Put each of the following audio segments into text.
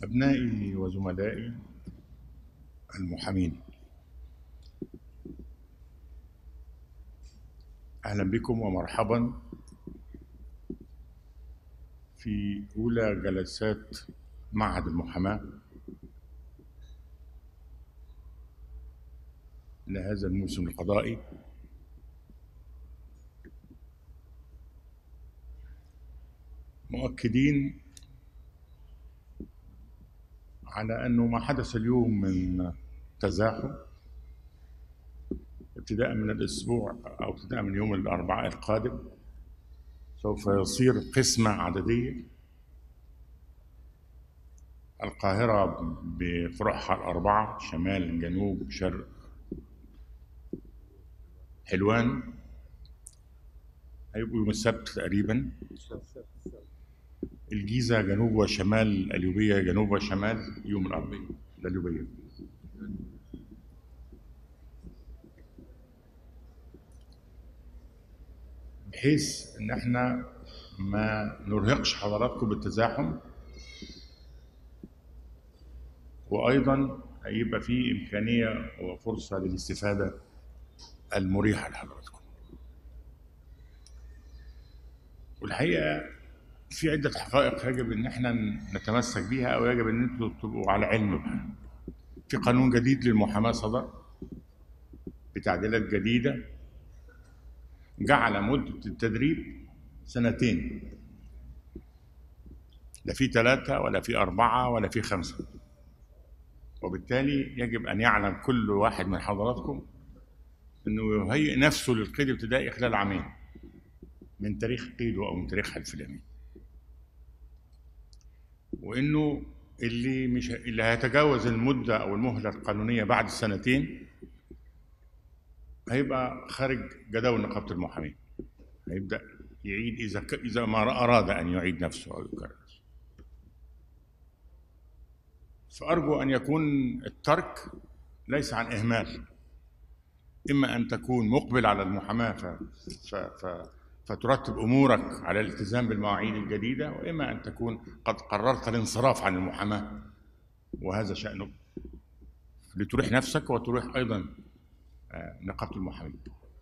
أبنائي وزملائي المحامين أهلا بكم ومرحبا في أولى جلسات معهد المحاماة لهذا الموسم القضائي مؤكدين على أنه ما حدث اليوم من تزاحم ابتداء من الأسبوع أو ابتداء من يوم الأربعاء القادم سوف يصير قسمة عددية القاهرة بفروعها الأربعة شمال جنوب شرق حلوان هيبقوا يوم السبت تقريبا الجيزة جنوب وشمال اليوبية جنوب وشمال يوم الأربعاء اليوبية بحيث ان احنا ما نرهقش حضراتكم بالتزاحم وايضا هيبقى في امكانيه وفرصه للاستفاده المريحه لحضراتكم والحقيقه في عده حقائق يجب ان احنا نتمسك بيها او يجب ان انتم تبقوا على علم بها في قانون جديد للمحاماه صدر بتعديلات جديده جعل مدة التدريب سنتين لا في ثلاثة ولا في أربعة ولا في خمسة وبالتالي يجب أن يعلم كل واحد من حضراتكم أنه يهيئ نفسه للقيد الابتدائي خلال عامين من تاريخ قيده أو من تاريخها الفلاني وإنه اللي مش اللي هيتجاوز المدة أو المهلة القانونية بعد السنتين هيبقى خارج جداول نقابه المحامين هيبدا يعيد اذا ك... اذا ما اراد ان يعيد نفسه او يكرر نفسه فارجو ان يكون الترك ليس عن اهمال اما ان تكون مقبل على المحاماه ف... ف... ف... فترتب امورك على الالتزام بالمواعيد الجديده واما ان تكون قد قررت الانصراف عن المحاماه وهذا شانك لتريح نفسك وتريح ايضا نقابه المحامين.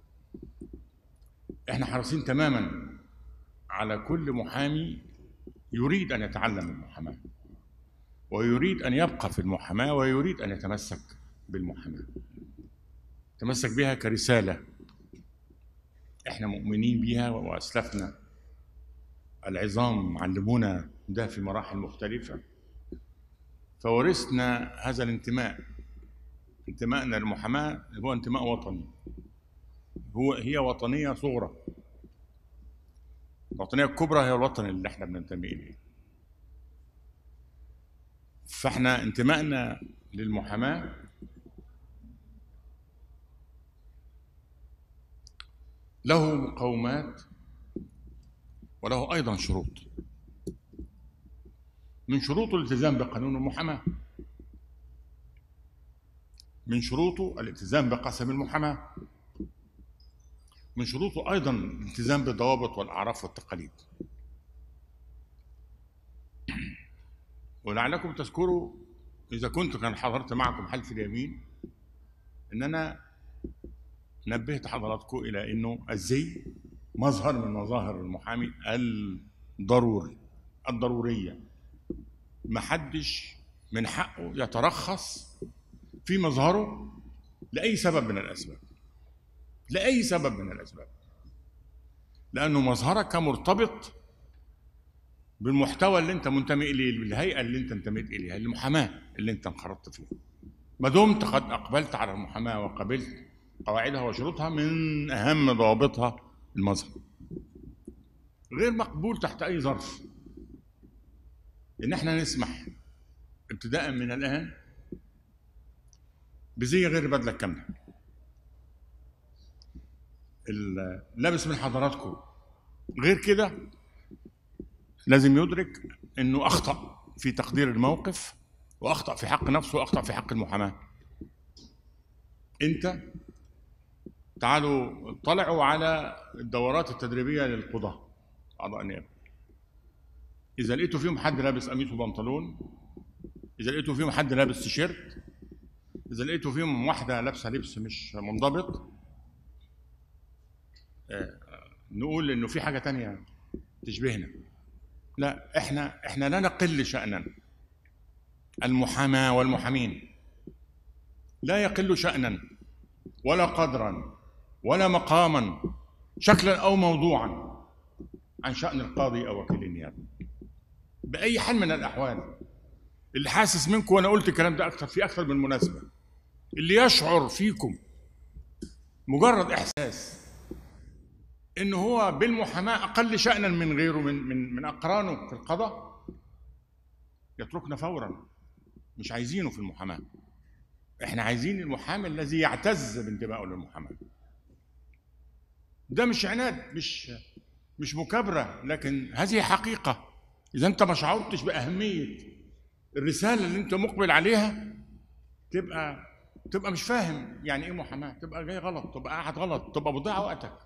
احنا حريصين تماما على كل محامي يريد ان يتعلم المحاماه ويريد ان يبقى في المحاماه ويريد ان يتمسك بالمحاماه. تمسك بها كرساله احنا مؤمنين بها واسلفنا العظام علمونا ده في مراحل مختلفه فورثنا هذا الانتماء انتمائنا للمحاماة هو انتماء وطني هو هي وطنية صغرى الوطنية الكبرى هي الوطن اللي احنا بننتمي إليه فاحنا انتمائنا للمحاماة له مقومات وله أيضا شروط من شروطه الالتزام بقانون المحاماه من شروطه الالتزام بقسم المحاماة من شروطه أيضا الالتزام بالضوابط والأعراف والتقاليد ولعلكم تذكروا إذا كنت كان حضرت معكم حلف اليمين إن أنا نبهت حضراتكم إلى إنه الزي مظهر من مظاهر المحامي الضروري الضرورية محدش من حقه يترخص في مظهره لأي سبب من الأسباب لأي سبب من الأسباب لأنه مظهرك مرتبط بالمحتوى اللي أنت منتمي إليه بالهيئة اللي أنت انتميت إليها المحاماة اللي أنت انخرطت فيها ما دمت قد أقبلت على المحاماة وقبلت قواعدها وشروطها من أهم ضوابطها المظهر غير مقبول تحت أي ظرف إن احنا نسمح ابتداء من الآن بزي غير بدله كامله لابس من حضراتكم غير كده لازم يدرك انه اخطا في تقدير الموقف واخطا في حق نفسه واخطا في حق المحاماه انت تعالوا اطلعوا على الدورات التدريبيه للقضاه اعضاء النيابه اذا لقيتوا فيهم حد لابس قميص وبنطلون اذا لقيتوا فيهم حد لابس تيشيرت اذا لقيتوا فيهم واحده لابسه لبس مش منضبط آه، نقول انه في حاجه تانية تشبهنا لا احنا احنا لا نقل شأنا المحاماة والمحامين لا يقل شأنا ولا قدرا ولا مقاما شكلا او موضوعا عن شأن القاضي او وكيل النيابة بأي حال من الأحوال اللي حاسس منكم وانا قلت الكلام ده اكثر في اكثر من مناسبه اللي يشعر فيكم مجرد احساس ان هو بالمحاماه اقل شانا من غيره من من من اقرانه في القضاء يتركنا فورا مش عايزينه في المحاماه احنا عايزين المحامي الذي يعتز بانتمائه للمحاماه ده مش عناد مش مش مكابره لكن هذه حقيقه اذا انت ما شعرتش باهميه الرساله اللي انت مقبل عليها تبقى تبقى مش فاهم يعني ايه محاماه تبقى جاي غلط تبقى قاعد غلط تبقى بتضيع وقتك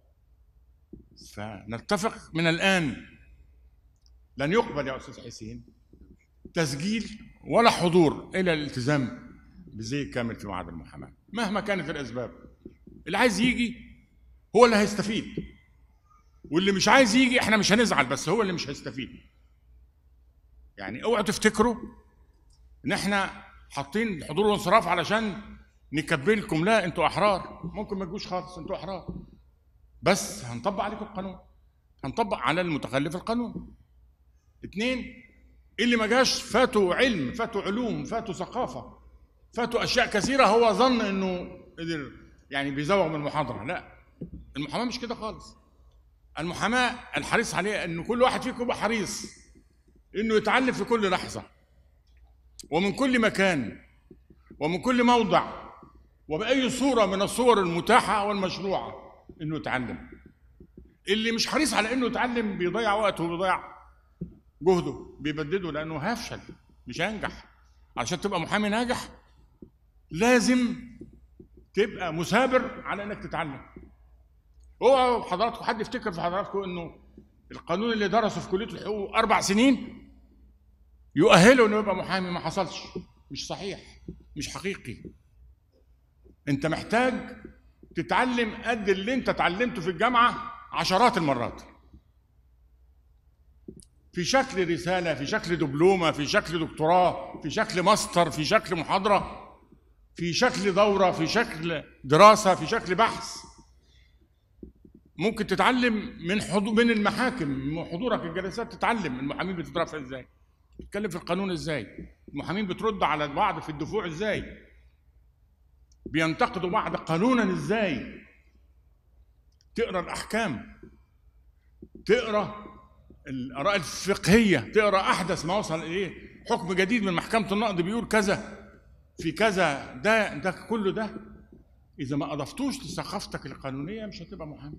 فنتفق من الان لن يقبل يا استاذ حسين تسجيل ولا حضور الى الالتزام بزي كامل في معهد المحاماه مهما كانت الاسباب اللي عايز يجي هو اللي هيستفيد واللي مش عايز يجي احنا مش هنزعل بس هو اللي مش هيستفيد يعني اوعوا تفتكروا ان احنا حاطين الحضور والانصراف علشان نكبلكم لا انتوا احرار ممكن ما تجوش خالص انتوا احرار بس هنطبق عليكم القانون هنطبق على المتخلف القانون اثنين اللي ما جاش فاتوا علم فاتوا علوم فاتوا ثقافه فاتوا اشياء كثيره هو ظن انه قدر يعني بيزوغ من المحاضره لا المحاماه مش كده خالص المحاماه الحريص عليها ان كل واحد فيكم يبقى حريص انه يتعلم في كل لحظه ومن كل مكان ومن كل موضع وباي صوره من الصور المتاحه والمشروعه انه يتعلم اللي مش حريص على انه يتعلم بيضيع وقته وبيضيع جهده بيبدده لانه هيفشل مش هينجح عشان تبقى محامي ناجح لازم تبقى مثابر على انك تتعلم اوعوا حضراتكم حد يفتكر في حضراتكم انه القانون اللي درسه في كليه الحقوق اربع سنين يؤهله انه يبقى محامي ما حصلش مش صحيح مش حقيقي انت محتاج تتعلم قد اللي انت اتعلمته في الجامعه عشرات المرات في شكل رساله في شكل دبلومه في شكل دكتوراه في شكل ماستر في شكل محاضره في شكل دوره في شكل دراسه في شكل بحث ممكن تتعلم من حضور من المحاكم من حضورك الجلسات تتعلم المحامين بتترفع ازاي تتكلم في القانون ازاي المحامين بترد على بعض في الدفوع ازاي بينتقدوا بعض قانونا ازاي تقرا الاحكام تقرا الاراء الفقهيه تقرا احدث ما وصل اليه حكم جديد من محكمه النقد بيقول كذا في كذا ده ده كله ده اذا ما اضفتوش لثقافتك القانونيه مش هتبقى محامي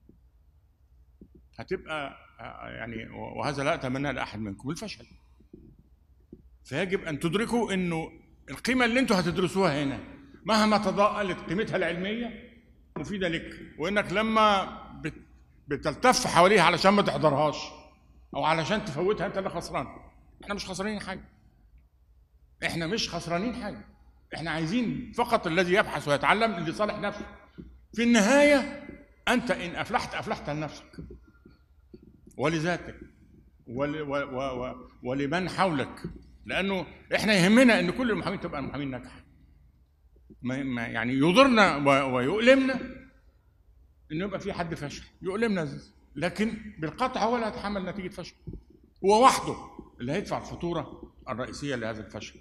هتبقى يعني وهذا لا اتمنى لاحد منكم الفشل فيجب ان تدركوا انه القيمه اللي انتوا هتدرسوها هنا مهما تضاءلت قيمتها العلميه مفيده لك وانك لما بتلتف حواليها علشان ما تحضرهاش او علشان تفوتها انت اللي خسران احنا مش خسرانين حاجه احنا مش خسرانين حاجه احنا عايزين فقط الذي يبحث ويتعلم لصالح نفسه في النهايه انت ان افلحت افلحت لنفسك ولذاتك ول و و و ولمن حولك لانه احنا يهمنا ان كل المحامين تبقى محامين ناجحه ما يعني يضرنا ويؤلمنا انه يبقى في حد فشل يؤلمنا لكن بالقطع هو اللي هيتحمل نتيجه فشل هو وحده اللي هيدفع الفاتوره الرئيسيه لهذا الفشل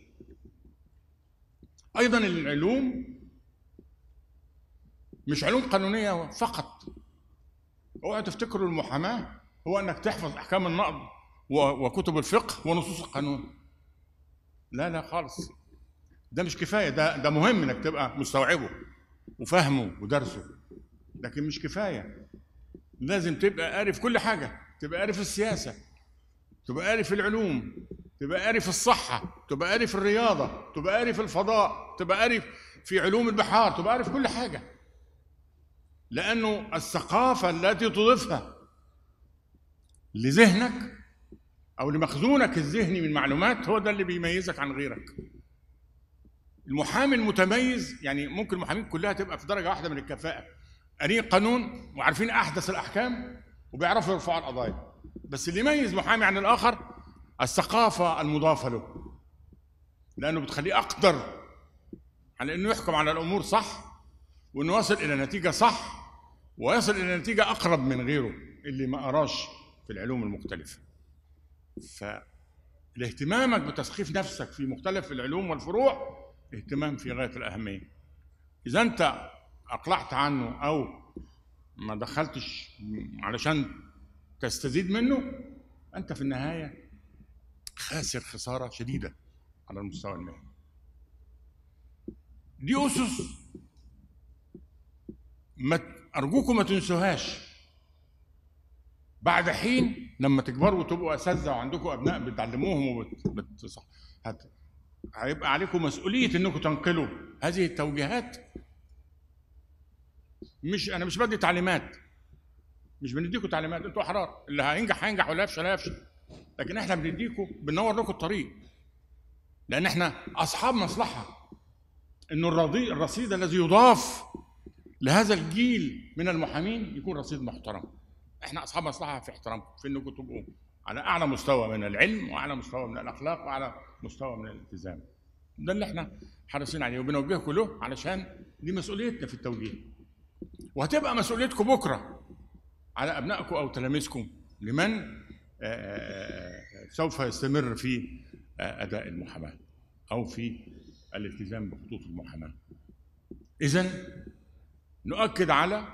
ايضا العلوم مش علوم قانونيه فقط اوعوا تفتكروا المحاماه هو انك تحفظ احكام النقض وكتب الفقه ونصوص القانون لا لا خالص ده مش كفايه ده ده مهم انك تبقى مستوعبه وفاهمه ودرسه لكن مش كفايه لازم تبقى عارف كل حاجه تبقى عارف السياسه تبقى عارف العلوم تبقى عارف الصحه تبقى عارف الرياضه تبقى عارف الفضاء تبقى عارف في علوم البحار تبقى عارف كل حاجه لانه الثقافه التي تضيفها لذهنك او لمخزونك الذهني من معلومات هو ده اللي بيميزك عن غيرك المحامي المتميز يعني ممكن المحامين كلها تبقى في درجه واحده من الكفاءه قارين قانون وعارفين احدث الاحكام وبيعرفوا يرفعوا القضايا بس اللي يميز محامي عن الاخر الثقافه المضافه له لانه بتخليه اقدر على انه يحكم على الامور صح وانه يصل الى نتيجه صح ويصل الى نتيجه اقرب من غيره اللي ما قراش في العلوم المختلفه فالاهتمامك بتثقيف نفسك في مختلف العلوم والفروع اهتمام في غايه الاهميه اذا انت اقلعت عنه او ما دخلتش علشان تستزيد منه انت في النهايه خاسر خساره شديده على المستوى المهني دي اسس ما ارجوكم ما تنسوهاش بعد حين لما تكبروا وتبقوا اساتذه وعندكم ابناء بتعلموهم وبت... بت... هت... هيبقى عليكم مسؤوليه انكم تنقلوا هذه التوجيهات مش انا مش بدي تعليمات مش بنديكم تعليمات انتوا احرار اللي هينجح هينجح واللي هيفشل هيفشل لكن احنا بنديكم بننور لكم الطريق لان احنا اصحاب مصلحه انه الرضي الرصيد الذي يضاف لهذا الجيل من المحامين يكون رصيد محترم احنا اصحاب مصلحه في احترامكم في انكم تبقوا على اعلى مستوى من العلم واعلى مستوى من الاخلاق واعلى مستوى من الالتزام ده اللي احنا حريصين عليه وبنوجهكم له علشان دي مسؤوليتنا في التوجيه وهتبقى مسؤوليتكم بكره على ابنائكم او تلاميذكم لمن سوف يستمر في اداء المحاماه او في الالتزام بخطوط المحاماه اذا نؤكد على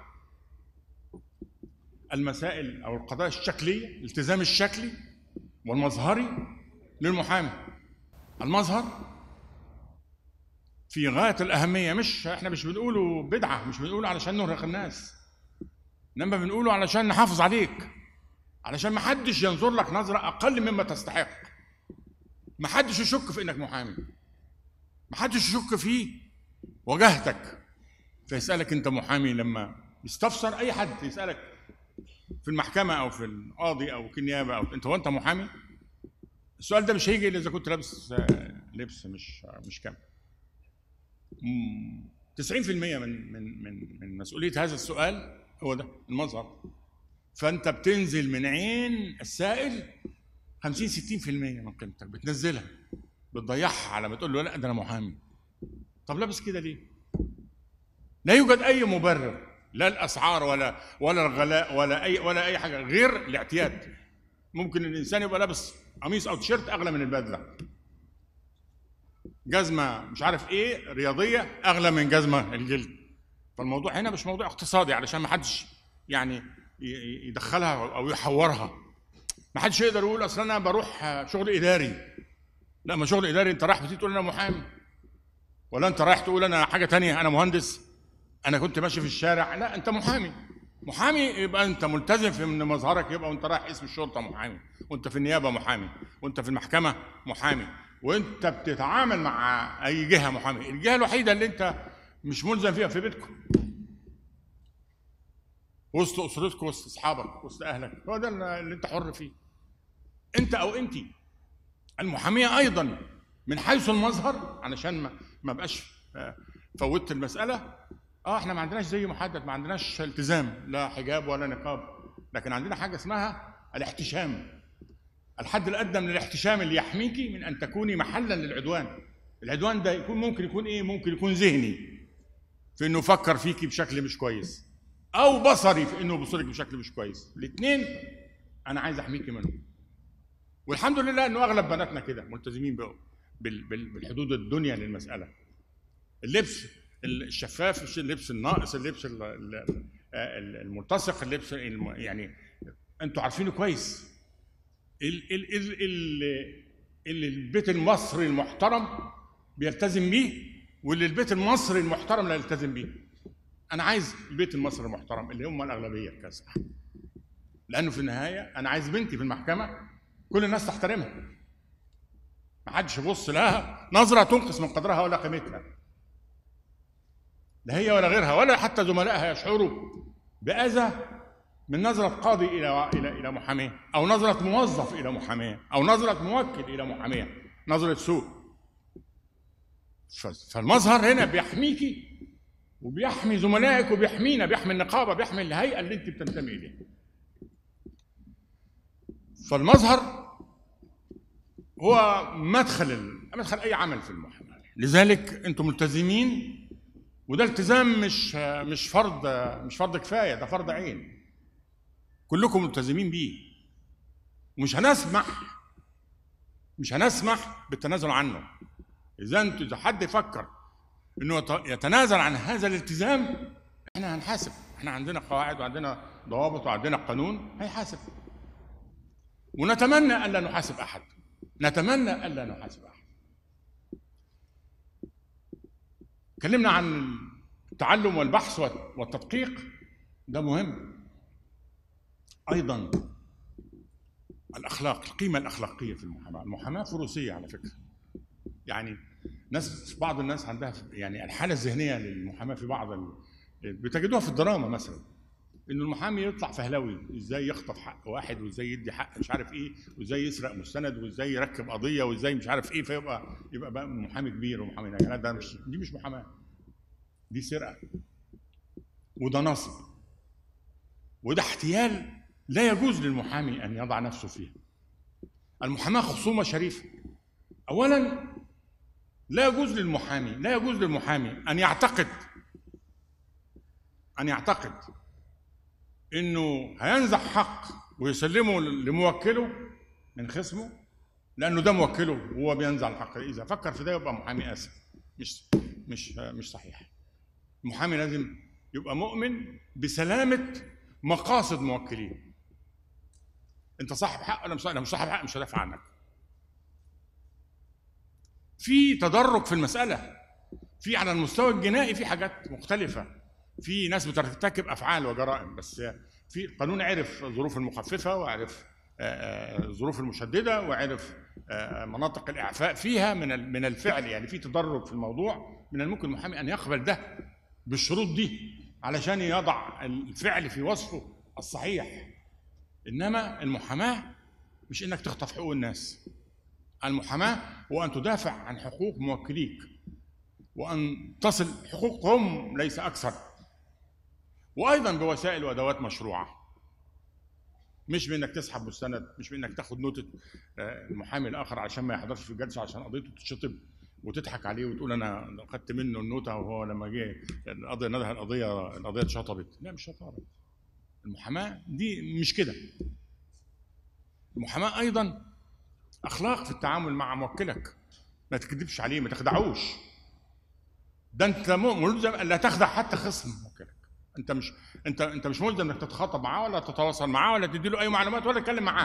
المسائل او القضايا الشكليه الالتزام الشكلي والمظهري للمحامي المظهر في غايه الاهميه مش احنا مش بنقوله بدعه مش بنقوله علشان نرهق الناس انما بنقوله علشان نحافظ عليك علشان ما حدش ينظر لك نظره اقل مما تستحق ما حدش يشك في انك محامي ما حدش يشك في وجاهتك فيسالك انت محامي لما يستفسر اي حد يسالك في المحكمه او في القاضي او في النيابه او انت هو انت محامي السؤال ده مش هيجي الا اذا كنت لابس لبس مش مش كامل 90% من من من من مسؤوليه هذا السؤال هو ده المظهر فانت بتنزل من عين السائل 50 60% من قيمتك بتنزلها بتضيعها على ما تقول له لا ده انا محامي طب لابس كده ليه؟ لا يوجد اي مبرر لا الاسعار ولا ولا الغلاء ولا اي ولا اي حاجه غير الاعتياد ممكن الانسان يبقى لابس قميص او تيشيرت اغلى من البدله جزمه مش عارف ايه رياضيه اغلى من جزمه الجلد فالموضوع هنا مش موضوع اقتصادي علشان ما حدش يعني يدخلها او يحورها ما حدش يقدر يقول اصل انا بروح شغل اداري لا ما شغل اداري انت رايح بتيجي تقول انا محامي ولا انت رايح تقول انا حاجه تانية انا مهندس انا كنت ماشي في الشارع لا انت محامي محامي يبقى انت ملتزم في من مظهرك يبقى وانت رايح اسم الشرطه محامي وانت في النيابه محامي وانت في المحكمه محامي وانت بتتعامل مع اي جهه محامي الجهه الوحيده اللي انت مش ملزم فيها في بيتكم وسط اسرتك وسط اصحابك وسط اهلك هو ده اللي انت حر فيه انت او انت المحاميه ايضا من حيث المظهر علشان ما ما بقاش فوتت المساله اه احنا ما عندناش زي محدد ما عندناش التزام لا حجاب ولا نقاب لكن عندنا حاجه اسمها الاحتشام الحد الادنى من الاحتشام اللي يحميكي من ان تكوني محلا للعدوان العدوان ده يكون ممكن يكون ايه ممكن يكون ذهني في انه فكر فيكي بشكل مش كويس او بصري في انه يبص لك بشكل مش كويس الاثنين انا عايز احميكي منهم والحمد لله انه اغلب بناتنا كده ملتزمين بالحدود الدنيا للمساله اللبس الشفاف مش اللبس الناقص اللبس الملتصق اللبس يعني انتوا عارفينه كويس اللي البيت المصري المحترم بيلتزم بيه واللي البيت المصري المحترم لا يلتزم بيه انا عايز البيت المصري المحترم اللي هم الاغلبيه الكاسحه لانه في النهايه انا عايز بنتي في المحكمه كل الناس تحترمها ما حدش يبص لها نظره تنقص من قدرها ولا قيمتها لا هي ولا غيرها ولا حتى زملائها يشعروا باذى من نظرة قاضي إلى إلى إلى محامية أو نظرة موظف إلى محامية أو نظرة موكل إلى محامية نظرة سوء فالمظهر هنا بيحميكي وبيحمي زملائك وبيحمينا بيحمي النقابة بيحمي الهيئة اللي أنت بتنتمي إليها فالمظهر هو مدخل مدخل أي عمل في المحاماة لذلك أنتم ملتزمين وده التزام مش مش فرض مش فرض كفايه ده فرض عين كلكم ملتزمين بيه ومش هنسمح مش هنسمح بالتنازل عنه اذا انتوا اذا حد يفكر انه يتنازل عن هذا الالتزام احنا هنحاسب احنا عندنا قواعد وعندنا ضوابط وعندنا قانون هيحاسب ونتمنى الا نحاسب احد نتمنى الا نحاسب احد اتكلمنا عن التعلم والبحث والتدقيق ده مهم ايضا الاخلاق القيمه الاخلاقيه في المحاماه المحاماه فروسيه على فكره يعني ناس بعض الناس عندها يعني الحاله الذهنيه للمحاماه في بعض ال... بتجدوها في الدراما مثلا ان المحامي يطلع فهلوي ازاي يخطف حق واحد وازاي يدي حق مش عارف ايه وازاي يسرق مستند وازاي يركب قضيه وازاي مش عارف ايه فيبقى يبقى بقى محامي كبير ومحامي ناجح ده مش دي مش محاماه دي سرقه وده نصب وده احتيال لا يجوز للمحامي ان يضع نفسه فيها المحاماه خصومه شريفه اولا لا يجوز للمحامي لا يجوز للمحامي ان يعتقد ان يعتقد انه هينزع حق ويسلمه لموكله من خصمه لانه ده موكله وهو بينزع الحق اذا فكر في ده يبقى محامي اسف مش مش مش صحيح المحامي لازم يبقى مؤمن بسلامه مقاصد موكليه انت صاحب حق ولا مش صاحب صاحب حق مش هدافع عنك في تدرج في المساله في على المستوى الجنائي في حاجات مختلفه في ناس بترتكب افعال وجرائم بس في القانون عرف الظروف المخففه وعرف الظروف المشدده وعرف مناطق الاعفاء فيها من من الفعل يعني في تدرج في الموضوع من الممكن المحامي ان يقبل ده بالشروط دي علشان يضع الفعل في وصفه الصحيح انما المحاماه مش انك تخطف حقوق الناس المحاماه هو ان تدافع عن حقوق موكليك وان تصل حقوقهم ليس اكثر وايضا بوسائل وادوات مشروعه مش بانك تسحب مستند مش بانك تاخد نوتة المحامي الاخر عشان ما يحضرش في الجلسه عشان قضيته تتشطب وتضحك عليه وتقول انا خدت منه النوتة وهو لما جه القضيه نده القضيه القضيه اتشطبت لا مش شطاره المحاماه دي مش كده المحاماه ايضا اخلاق في التعامل مع موكلك ما تكذبش عليه ما تخدعوش ده انت ملزم الا تخدع حتى خصم موكلك انت مش انت انت مش ملزم انك تتخاطب معاه ولا تتواصل معاه ولا تدي له اي معلومات ولا تتكلم معاه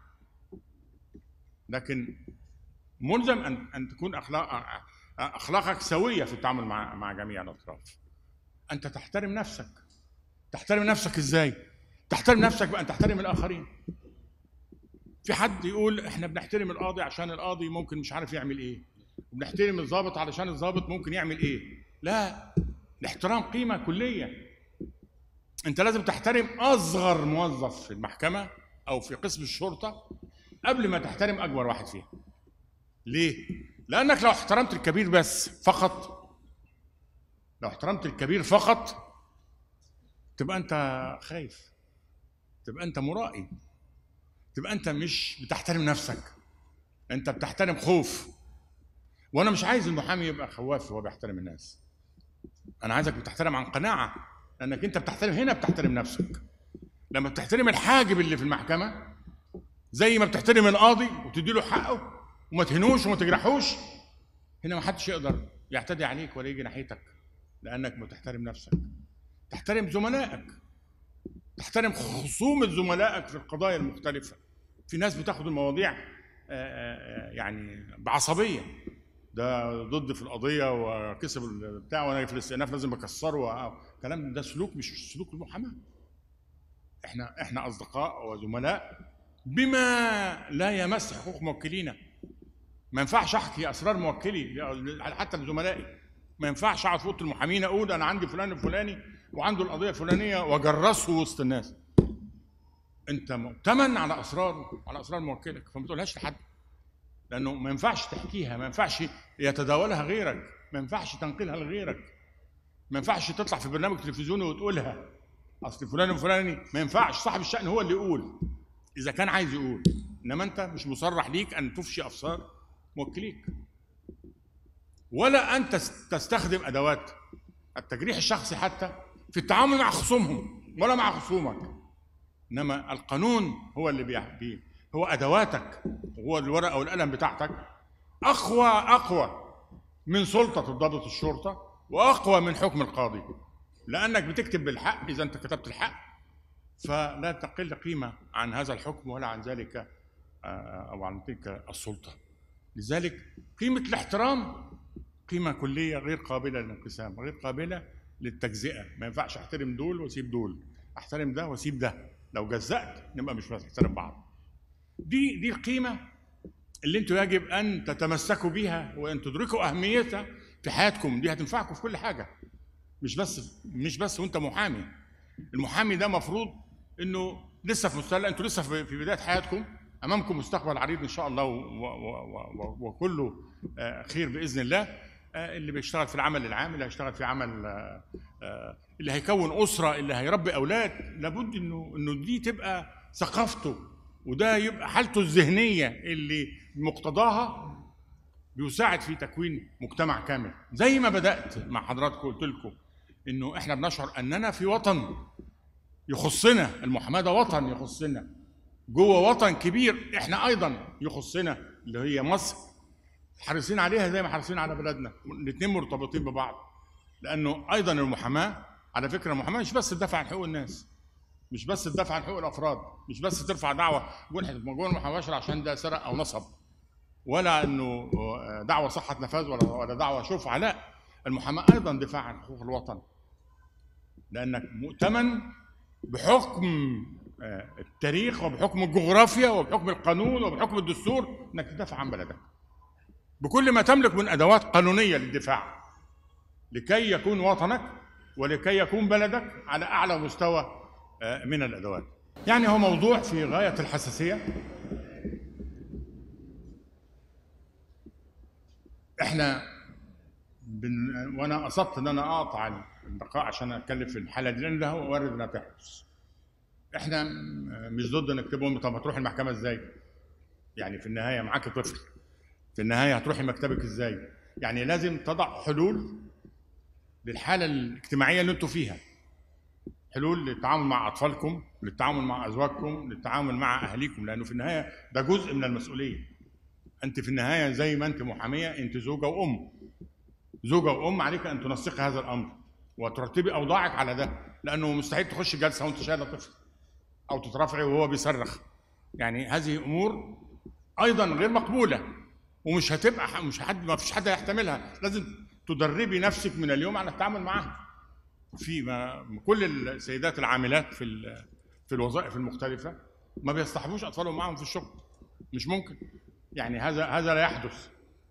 لكن ملزم ان ان تكون اخلاق اخلاقك سويه في التعامل مع مع جميع الاطراف انت تحترم نفسك تحترم نفسك ازاي تحترم نفسك بقى تحترم الاخرين في حد يقول احنا بنحترم القاضي عشان القاضي ممكن مش عارف يعمل ايه وبنحترم الضابط علشان الضابط ممكن يعمل ايه لا الاحترام قيمه كليه انت لازم تحترم اصغر موظف في المحكمه او في قسم الشرطه قبل ما تحترم اكبر واحد فيها ليه لانك لو احترمت الكبير بس فقط لو احترمت الكبير فقط تبقى انت خايف تبقى انت مرائي تبقى انت مش بتحترم نفسك انت بتحترم خوف وانا مش عايز المحامي يبقى خواف وهو بيحترم الناس انا عايزك بتحترم عن قناعه لانك انت بتحترم هنا بتحترم نفسك لما بتحترم الحاجب اللي في المحكمه زي ما بتحترم القاضي وتدي له حقه وما تهنوش وما تجرحوش هنا ما حدش يقدر يعتدي عليك ولا يجي ناحيتك لانك بتحترم نفسك تحترم زملائك تحترم خصومة زملائك في القضايا المختلفة في ناس بتاخد المواضيع يعني بعصبية ده ضد في القضية وكسب البتاع وانا في الاستئناف لازم اكسره كلام ده سلوك مش سلوك المحاماة احنا احنا اصدقاء وزملاء بما لا يمس حقوق موكلينا ما ينفعش احكي اسرار موكلي حتى لزملائي ما ينفعش اقعد في اوضه المحامين اقول انا عندي فلان الفلاني وعنده القضيه الفلانيه واجرسه وسط الناس انت مؤتمن على اسرار على اسرار موكلك فما تقولهاش لحد لانه ما ينفعش تحكيها ما ينفعش يتداولها غيرك ما ينفعش تنقلها لغيرك ما ينفعش تطلع في برنامج تلفزيوني وتقولها اصل فلان الفلاني ما ينفعش صاحب الشأن هو اللي يقول اذا كان عايز يقول انما انت مش مصرح ليك ان تفشي افسار موكليك ولا انت تستخدم ادوات التجريح الشخصي حتى في التعامل مع خصومهم ولا مع خصومك انما القانون هو اللي بي هو ادواتك هو الورقه والقلم بتاعتك اقوى اقوى من سلطه ضابط الشرطه واقوى من حكم القاضي لانك بتكتب بالحق اذا انت كتبت الحق فلا تقل قيمه عن هذا الحكم ولا عن ذلك او عن تلك السلطه لذلك قيمه الاحترام قيمه كليه غير قابله للانقسام غير قابله للتجزئه ما ينفعش احترم دول واسيب دول احترم ده واسيب ده لو جزأت نبقى مش بنحترم بعض دي دي القيمه اللي انتوا يجب ان تتمسكوا بيها وان تدركوا اهميتها في حياتكم دي هتنفعكم في كل حاجه مش بس مش بس وانت محامي المحامي ده مفروض انه لسه في مستوى انتوا لسه في بدايه حياتكم امامكم مستقبل عريض ان شاء الله وكله خير باذن الله اللي بيشتغل في العمل العام اللي هيشتغل في عمل اللي هيكون اسره اللي هيربي اولاد لابد انه انه دي تبقى ثقافته وده يبقى حالته الذهنيه اللي مقتضاها بيساعد في تكوين مجتمع كامل زي ما بدات مع حضراتكم قلت لكم انه احنا بنشعر اننا في وطن يخصنا المحاماه ده وطن يخصنا جوه وطن كبير احنا ايضا يخصنا اللي هي مصر حريصين عليها زي ما حريصين على بلدنا الاثنين مرتبطين ببعض لانه ايضا المحاماه على فكره المحاماه مش بس تدافع عن حقوق الناس مش بس تدافع عن حقوق الافراد مش بس ترفع دعوه جوه المحاماه عشان ده سرق او نصب ولا انه دعوه صحه نفاذ ولا ولا دعوه شفعه لا المحاماه ايضا دفاع عن حقوق الوطن لانك مؤتمن بحكم التاريخ وبحكم الجغرافيا وبحكم القانون وبحكم الدستور انك تدافع عن بلدك بكل ما تملك من ادوات قانونيه للدفاع لكي يكون وطنك ولكي يكون بلدك على اعلى مستوى من الادوات يعني هو موضوع في غايه الحساسيه احنا بن... وانا قصدت ان انا اقطع اللقاء عشان اتكلم في الحاله دي لان ده وارد انها تحدث. احنا مش ضد انك تبقى طب هتروح المحكمه ازاي؟ يعني في النهايه معاك طفل. في النهايه هتروحي مكتبك ازاي؟ يعني لازم تضع حلول للحاله الاجتماعيه اللي انتوا فيها. حلول للتعامل مع اطفالكم، للتعامل مع ازواجكم، للتعامل مع اهاليكم لانه في النهايه ده جزء من المسؤوليه. انت في النهايه زي ما انت محاميه انت زوجه وام زوجه وام عليك ان تنسقي هذا الامر وترتبي اوضاعك على ده لانه مستحيل تخش جلسه وانت شايله طفل او تترافعي وهو بيصرخ يعني هذه امور ايضا غير مقبوله ومش هتبقى مش حد ما فيش حد هيحتملها لازم تدربي نفسك من اليوم على التعامل معها في ما كل السيدات العاملات في في الوظائف المختلفه ما بيصطحبوش اطفالهم معهم في الشغل مش ممكن يعني هذا هذا لا يحدث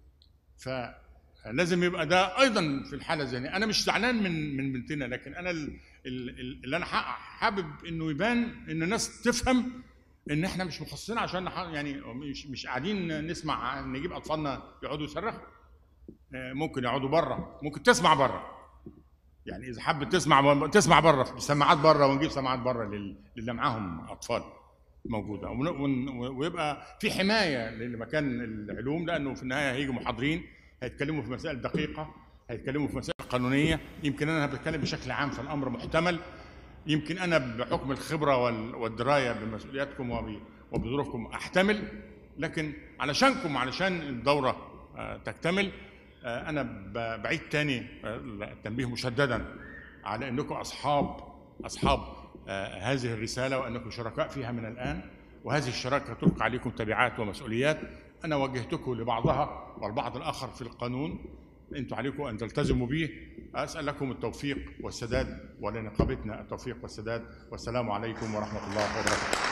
فلازم يبقى ده ايضا في الحاله الذهنيه انا مش زعلان من من بنتنا لكن انا اللي انا حابب انه يبان ان الناس تفهم ان احنا مش مخصصين عشان يعني مش مش قاعدين نسمع نجيب اطفالنا يقعدوا يصرخوا ممكن يقعدوا بره ممكن تسمع بره يعني اذا حابب تسمع تسمع بره سماعات بره ونجيب سماعات بره للي معاهم اطفال موجوده ويبقى في حمايه لمكان العلوم لانه في النهايه هيجوا محاضرين هيتكلموا في مسائل دقيقه هيتكلموا في مسائل قانونيه يمكن انا بتكلم بشكل عام فالامر محتمل يمكن انا بحكم الخبره والدرايه بمسؤولياتكم وبظروفكم احتمل لكن علشانكم علشان الدوره تكتمل انا بعيد تاني التنبيه مشددا على انكم اصحاب اصحاب هذه الرساله وانكم شركاء فيها من الان وهذه الشراكه تلقى عليكم تبعات ومسؤوليات انا وجهتكم لبعضها والبعض الاخر في القانون انتم عليكم ان تلتزموا به اسال لكم التوفيق والسداد ولنقابتنا التوفيق والسداد والسلام عليكم ورحمه الله وبركاته